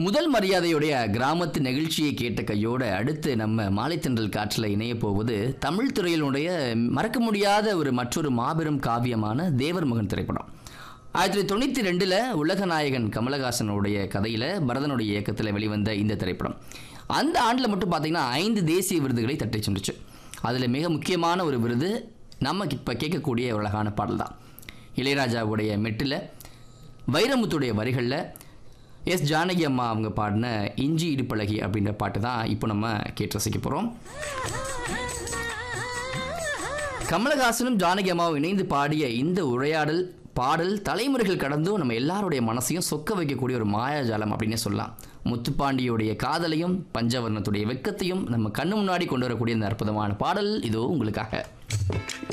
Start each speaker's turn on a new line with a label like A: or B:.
A: முதல் மரியாதையுடைய கிராமத்து நிகழ்ச்சியை கேட்ட கையோட அடுத்து நம்ம மாலைத்தன்றல் காற்றில் இணைய போவது தமிழ் துறையினுடைய மறக்க முடியாத ஒரு மற்றொரு மாபெரும் காவியமான தேவர் மகன் திரைப்படம் ஆயிரத்தி தொள்ளாயிரத்தி தொண்ணூற்றி ரெண்டில் உலகநாயகன் கமலஹாசனுடைய கதையில் பரதனுடைய இயக்கத்தில் வெளிவந்த இந்த திரைப்படம் அந்த ஆண்டில் மட்டும் பார்த்தீங்கன்னா ஐந்து தேசிய விருதுகளை தட்டி சென்றுச்சு அதில் மிக முக்கியமான ஒரு விருது நம்ம இப்போ கேட்கக்கூடிய ஒரு அழகான பாடல் தான் இளையராஜாவுடைய மெட்டில் வைரமுத்துடைய வரிகளில் எஸ் ஜானகி அம்மா அவங்க பாடின இஞ்சி இடுப்பழகி அப்படின்ற பாட்டு தான் இப்போ நம்ம கேட்டு ரசிக்க போகிறோம் கமலஹாசனும் ஜானகி அம்மாவும் இணைந்து பாடிய இந்த உரையாடல் பாடல் தலைமுறைகள் கடந்தும் நம்ம எல்லாருடைய மனசையும் சொக்க வைக்கக்கூடிய ஒரு மாயாஜாலம் அப்படின்னே சொல்லலாம் முத்துப்பாண்டியுடைய காதலையும் பஞ்சவர்ணத்துடைய வெக்கத்தையும் நம்ம கண்ணு முன்னாடி கொண்டு வரக்கூடிய இந்த அற்புதமான பாடல் இதோ உங்களுக்காக